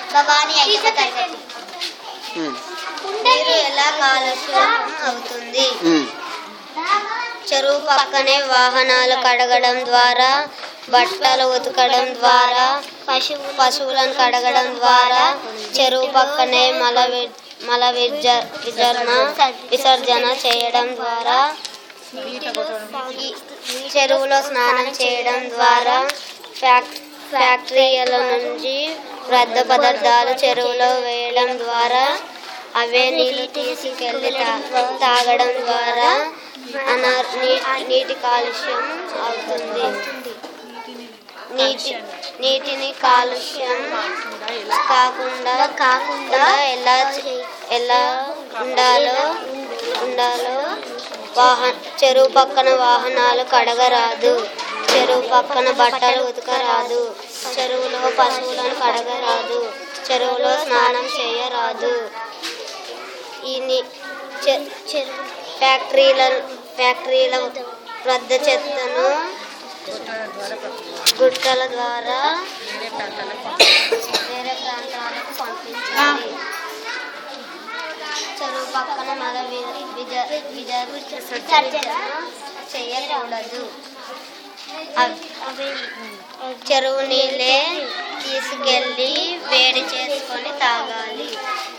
భవానీ ఐదవ తరగతి ఉమ్, నీరు ఎలా కాలుష్యం అవుతుంది ఉమ్, చెరువు పక్కనే వాహనాలు కడగడం ద్వారా బట్టలు ఉతకడం ద్వారా పశువు పశువులను కడగడం ద్వారా చెరువు పక్కనే మల వి- మల విజ విసర్జన విసర్జన చేయడం ద్వారా ఈ చెరువులో స్నానం చేయడం ద్వారా ఫ్యాక్ ఫ్యాక్టరీల నుంచి వ్యర్థ పదార్థాలు చెరువులో వేయడం ద్వారా అవే నీళ్లు తీసుకెళ్లి తా- తాగడం ద్వారా అనా నీ- నీటి కాలుష్యం అవుతుంది నీటి నీటిని కాలుష్యం కాకుండా కాకుండా ఎలా చే- ఎలా ఉండాలో ఉండాలో వాహ చెరువు పక్కన వాహనాలు కడగరాదు చెరువు పక్కన బట్టలు ఉతకరాదు చెరువులో పశువులను కడగరాదు చెరువులో స్నానం చేయరాదు ఈ ని- చె- చెరువు ఫ్యాక్టరీల ఫ్యాక్టరీల వద్ద చెత్తను గుట్టల ద్వారా వేరే ప్రాంతాలకు పంపించాలి చెరువు పక్కన మల వి- విజ- విజ- విసర్జన చేయకూడదు అవి- చెరువు నీళ్ళే తీసుకెళ్ళి వేడి చేసుకొని తాగాలి